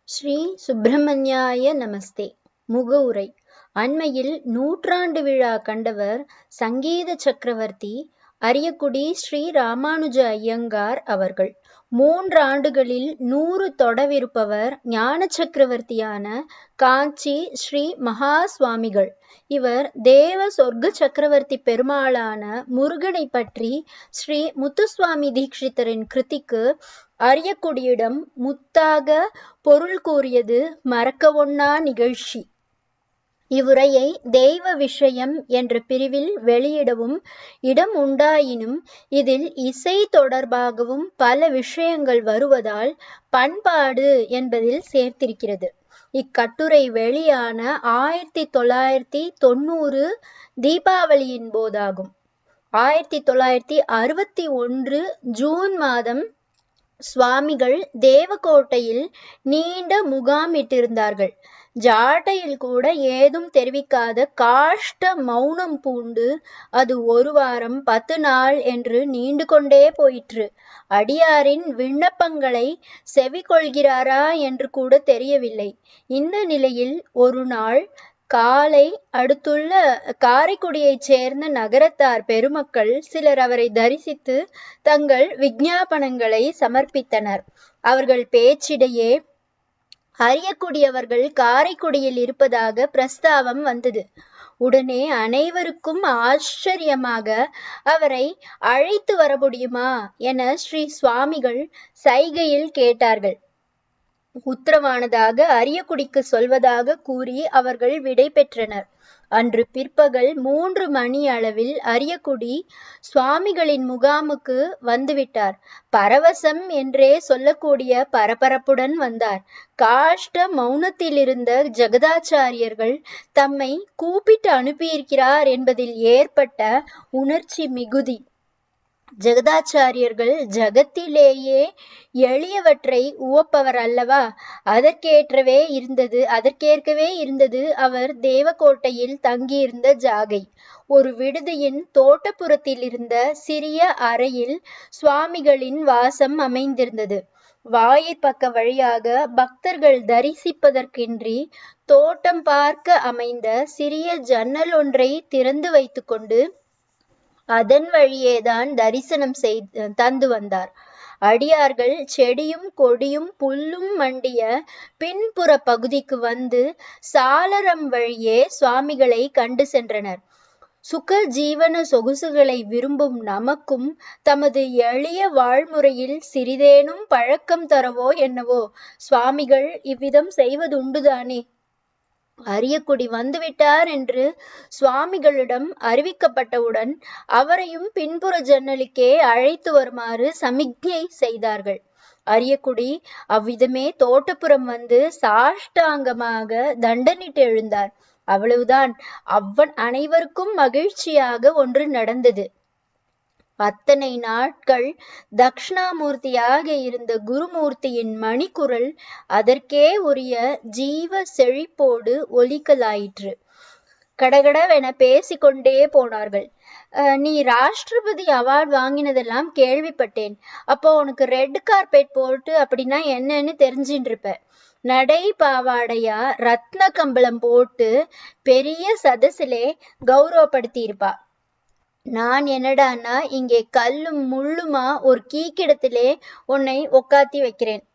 ஸ்ரீ சுப்பிரமணியாய நமஸ்தே முகவுரை அண்மையில் நூற்றாண்டு விழா கண்டவர் சங்கீத சக்கரவர்த்தி அரியக்குடி ஸ்ரீ ராமானுஜ ஐயங்கார் அவர்கள் மூன்று ஆண்டுகளில் நூறு தொடவிருப்பவர் ஞான சக்கரவர்த்தியான காஞ்சி ஸ்ரீ மகா சுவாமிகள் இவர் தேவ சொர்க்க சக்கரவர்த்தி பெருமாளான முருகனை பற்றி ஸ்ரீ முத்துசுவாமி தீட்சிதரின் கிருதிக்கு அரியக்குடியிடம் முத்தாக பொருள் கூறியது மறக்கவொண்ணா நிகழ்ச்சி இவ்வுரையை தெய்வ விஷயம் என்ற பிரிவில் வெளியிடவும் இடம் உண்டாயினும் இதில் இசை தொடர்பாகவும் பல விஷயங்கள் வருவதால் பண்பாடு என்பதில் சேர்த்திருக்கிறது இக்கட்டுரை வெளியான ஆயிரத்தி தொள்ளாயிரத்தி தொண்ணூறு தீபாவளியின் போதாகும் ஆயிரத்தி தொள்ளாயிரத்தி அறுபத்தி ஒன்று ஜூன் மாதம் சுவாமிகள் தேவக்கோட்டையில் நீண்ட முகாமிட்டிருந்தார்கள் ஜாட்டையில் கூட ஏதும் தெரிவிக்காத காஷ்ட மௌனம் பூண்டு அது ஒரு வாரம் பத்து நாள் என்று நீண்டு கொண்டே போயிற்று அடியாரின் விண்ணப்பங்களை செவி கொள்கிறாரா என்று கூட தெரியவில்லை இந்த நிலையில் ஒரு நாள் காலை அடுத்துள்ள காரைக்குடியைச் சேர்ந்த நகரத்தார் பெருமக்கள் சிலர் அவரை தரிசித்து தங்கள் விஞ்ஞாபனங்களை சமர்ப்பித்தனர் அவர்கள் பேச்சிடையே அறியக்கூடியவர்கள் காரைக்குடியில் இருப்பதாக பிரஸ்தாவம் வந்தது உடனே அனைவருக்கும் ஆச்சரியமாக அவரை அழைத்து வர முடியுமா என ஸ்ரீ சுவாமிகள் சைகையில் கேட்டார்கள் உத்தரவானதாக அரியக்குடிக்கு சொல்வதாக கூறி அவர்கள் விடை பெற்றனர் அன்று பிற்பகல் மூன்று மணி அளவில் அரியக்குடி சுவாமிகளின் முகாமுக்கு வந்துவிட்டார் பரவசம் என்றே சொல்லக்கூடிய பரபரப்புடன் வந்தார் காஷ்ட மௌனத்திலிருந்த ஜெகதாச்சாரியர்கள் தம்மை கூப்பிட்டு அனுப்பியிருக்கிறார் என்பதில் ஏற்பட்ட உணர்ச்சி மிகுதி ஜெகதாச்சாரியர்கள் ஜகத்திலேயே எளியவற்றை உவப்பவர் அல்லவா அதற்கேற்றவே இருந்தது அதற்கேற்கவே இருந்தது அவர் தேவக்கோட்டையில் தங்கியிருந்த ஜாகை ஒரு விடுதியின் தோட்டப்புறத்தில் இருந்த சிறிய அறையில் சுவாமிகளின் வாசம் அமைந்திருந்தது வாயிற்பக்க வழியாக பக்தர்கள் தரிசிப்பதற்கின்றி தோட்டம் பார்க்க அமைந்த சிறிய ஜன்னல் ஒன்றை திறந்து வைத்துக்கொண்டு அதன் வழியேதான் தரிசனம் செய்து தந்து வந்தார் அடியார்கள் செடியும் கொடியும் புல்லும் மண்டிய பின்புற பகுதிக்கு வந்து சாளரம் வழியே சுவாமிகளை கண்டு சென்றனர் சுக ஜீவன சொகுசுகளை விரும்பும் நமக்கும் தமது எளிய வாழ்முறையில் சிறிதேனும் பழக்கம் தரவோ என்னவோ சுவாமிகள் இவ்விதம் செய்வதுண்டுதானே அரியக்குடி வந்துவிட்டார் என்று சுவாமிகளிடம் அறிவிக்கப்பட்டவுடன் அவரையும் பின்புற ஜன்னலுக்கே அழைத்து வருமாறு சமிக்ஞை செய்தார்கள் அரியக்குடி அவ்விதமே தோட்டப்புறம் வந்து சாஷ்டாங்கமாக தண்டனிட்டு எழுந்தார் அவ்வளவுதான் அவ்வன் அனைவருக்கும் மகிழ்ச்சியாக ஒன்று நடந்தது அத்தனை நாட்கள் தக்ஷணாமூர்த்தியாக இருந்த குருமூர்த்தியின் மணிக்குரல் அதற்கே உரிய ஜீவ செழிப்போடு ஒலிக்கலாயிற்று கடகடவென பேசிக்கொண்டே போனார்கள் நீ ராஷ்டிரபதி அவார்ட் வாங்கினதெல்லாம் கேள்விப்பட்டேன் அப்போ உனக்கு ரெட் கார்பெட் போட்டு அப்படின்னா என்னன்னு தெரிஞ்சுட்டு இருப்ப நடை பாவாடையா ரத்ன கம்பளம் போட்டு பெரிய சதசிலே கௌரவப்படுத்தி இருப்பா நான் என்னடான்னா இங்கே கல்லும் முள்ளுமா ஒரு கீக்கிடத்திலே உன்னை உக்காத்தி வைக்கிறேன்